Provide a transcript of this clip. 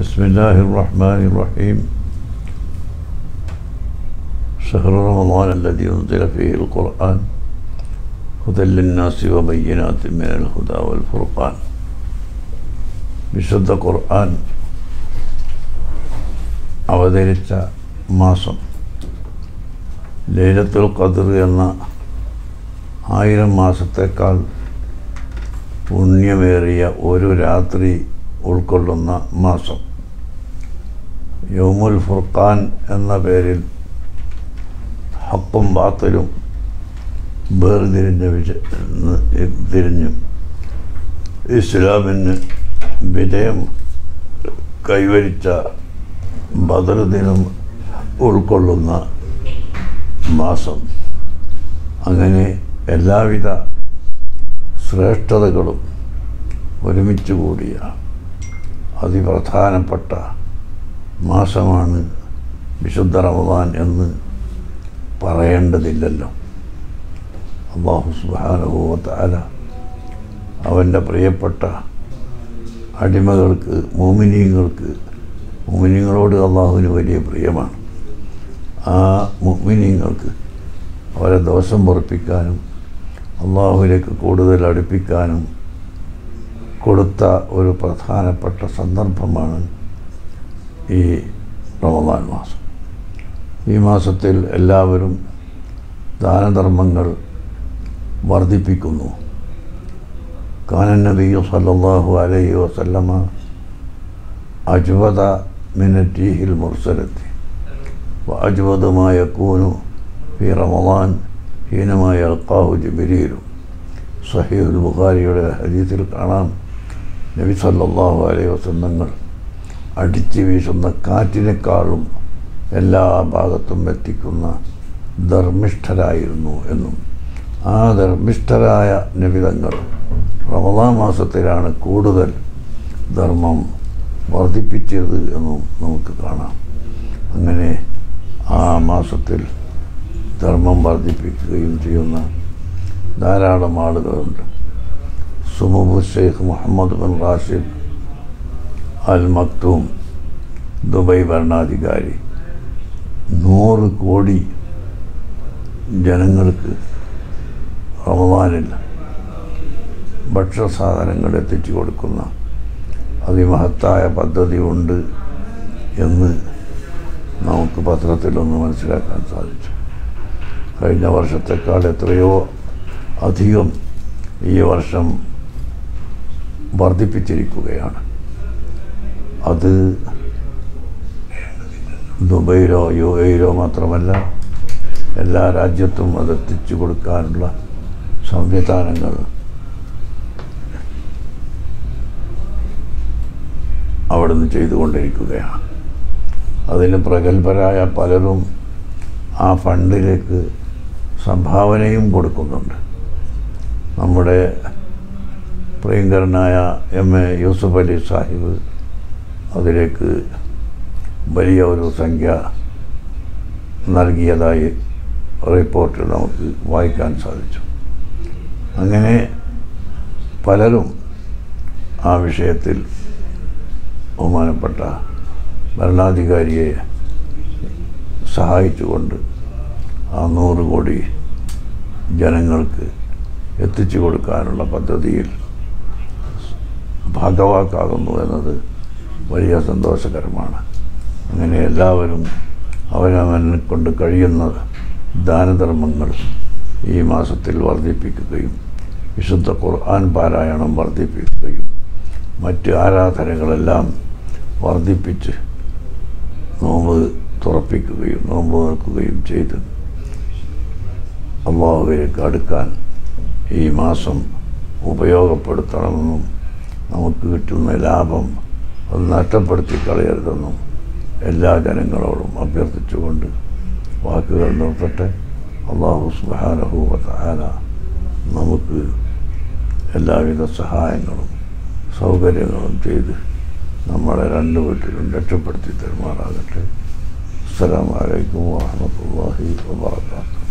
بسم الله الرحمن الرحيم شهر رمضان الذي أنزل فيه القرآن هدى للناس وبينات من الهدى والفرقان വിശുദ്ധ ഖുർആൻ അവതരിച്ച മാസം ലൈലത്തുൽ ഖദർ എന്ന ആയിരം മാസത്തേക്കാൾ പുണ്യമേറിയ ഒരു രാത്രി ഉൾക്കൊള്ളുന്ന മാസം യൗമുൽ ഫുർഖാൻ എന്ന പേരിൽ ഹക്കും ബാത്തലും വേർതിരിഞ്ഞ വിജ തിരിഞ്ഞും ഇസ്ലാമിന് വിജയം കൈവരിച്ച ബദർ ദിനം ഉൾക്കൊള്ളുന്ന മാസം അങ്ങനെ എല്ലാവിധ ശ്രേഷ്ഠതകളും ഒരുമിച്ച് കൂടിയ അതിപ്രധാനപ്പെട്ട മാസമാണ് വിശുദ്ധ റമദാൻ എന്ന് പറയേണ്ടതില്ലല്ലോ അള്ളാഹു സുബാനുഭവത്താല അവൻ്റെ പ്രിയപ്പെട്ട അടിമകൾക്ക് മോമിനിയങ്ങൾക്ക് മോമിനിയങ്ങളോട് അള്ളാഹുവിന് വലിയ പ്രിയമാണ് ആ മുഗ്മിനീങ്ങൾക്ക് അവരെ ദോഷം പൊറപ്പിക്കാനും അള്ളാഹുവിലേക്ക് കൂടുതൽ അടുപ്പിക്കാനും കൊടുത്ത ഒരു പ്രധാനപ്പെട്ട സന്ദർഭമാണ് ഈ റമദാൻ മാസം ഈ മാസത്തിൽ എല്ലാവരും ദാനധർമ്മങ്ങൾ വർദ്ധിപ്പിക്കുന്നു കാനൻ നബി സല്ലല്ലാഹു അലൈഹി വസല്ലമ അജ്വദ മിനറ്റീഹിൽ മുർസലത്തി وأجود ما يكون في رمضان حينما يلقاه جبريل സഹീഹ് ബുഖാരിയുടെ ഹദീസിൽ കാണാം നബി സല്ലല്ലാഹു അലൈഹി വസല്ലങ്ങൾ അടിച്ചു വീശുന്ന കാറ്റിനേക്കാളും എല്ലാ ഭാഗത്തും എത്തിക്കുന്ന ധർമ്മിഷ്ഠരായിരുന്നു എന്നും ആ ധർമ്മിഷ്ഠരായ നബിതങ്ങൾ റമദാൻ മാസത്തിലാണ് കൂടുതൽ ധർമ്മം വർദ്ധിപ്പിച്ചത് എന്നും നമുക്ക് കാണാം അങ്ങനെ ആ മാസത്തിൽ ധർമ്മം വർദ്ധിപ്പിക്കുകയും ചെയ്യുന്ന ധാരാളം ആളുകളുണ്ട് സുമുബു Sheikh Mohammed bin Rashid Al Maktoum Dubai ഭരണാധികാരി നൂറ് കോടി ജനങ്ങൾക്ക് റമദാനിൽ ഭക്ഷ്യസാധനങ്ങൾ എത്തിച്ചു കൊടുക്കുന്ന അതിമഹത്തായ പദ്ധതി ഉണ്ട് എന്ന് നമുക്ക് പത്രത്തിലൊന്ന് മനസ്സിലാക്കാൻ സാധിച്ചു കഴിഞ്ഞ വർഷത്തെക്കാൾ എത്രയോ അധികം ഈ വർഷം വർദ്ധിപ്പിച്ചിരിക്കുകയാണ് അത് ദുബൈയിലോ യു എയിലോ മാത്രമല്ല എല്ലാ രാജ്യത്തും അതെത്തിച്ചു കൊടുക്കാനുള്ള സംവിധാനങ്ങൾ അവിടുന്ന് ചെയ്തുകൊണ്ടിരിക്കുകയാണ് അതിന് പ്രഗത്ഭരായ പലരും ആ ഫണ്ടിലേക്ക് സംഭാവനയും കൊടുക്കുന്നുണ്ട് നമ്മുടെ പ്രിയങ്കരനായ എം എ യൂസുഫ് അലി സാഹിബ് അതിലേക്ക് വലിയ ഒരു സംഖ്യ നൽകിയതായി റിപ്പോർട്ടിൽ നമുക്ക് വായിക്കാൻ സാധിച്ചു അങ്ങനെ പലരും ആ വിഷയത്തിൽ ബഹുമാനപ്പെട്ട ഭരണാധികാരിയെ സഹായിച്ചുകൊണ്ട് ആ നൂറ് കോടി ജനങ്ങൾക്ക് എത്തിച്ചു കൊടുക്കാനുള്ള പദ്ധതിയിൽ ഭാഗവാക്കാകുന്നു എന്നത് വലിയ സന്തോഷകരമാണ് അങ്ങനെ എല്ലാവരും അവനവനെ കൊണ്ട് കഴിയുന്ന ദാനധർമ്മങ്ങൾ ഈ മാസത്തിൽ വർദ്ധിപ്പിക്കുകയും വിശുദ്ധ ഖുർആൻ പാരായണം വർദ്ധിപ്പിക്കുകയും മറ്റ് ആരാധനകളെല്ലാം വർദ്ധിപ്പിച്ച് നോമ്പ് തുറപ്പിക്കുകയും നോമ്പ് നിൽക്കുകയും ചെയ്ത് അള്ളാഹുവിലേക്ക് അടുക്കാൻ ഈ മാസം ഉപയോഗപ്പെടുത്തണമെന്നും നമുക്ക് കിട്ടുന്ന ലാഭം അത് നഷ്ടപ്പെടുത്തി കളയരുതെന്നും എല്ലാ ജനങ്ങളോടും അഭ്യർത്ഥിച്ചുകൊണ്ട് വാക്കുകൾ നിർത്തട്ടെ അള്ളാഹു സുബാനഹൂവത്താല നമുക്ക് എല്ലാവിധ സഹായങ്ങളും സൗകര്യങ്ങളും ചെയ്ത് നമ്മളെ രണ്ട് വീട്ടിലും രക്ഷപ്പെടുത്തി തരുമാറാകട്ടെ അസ്സലാമലൈക്കും വാഹമത്തല്ലാഹി വാബർക്കാത്തു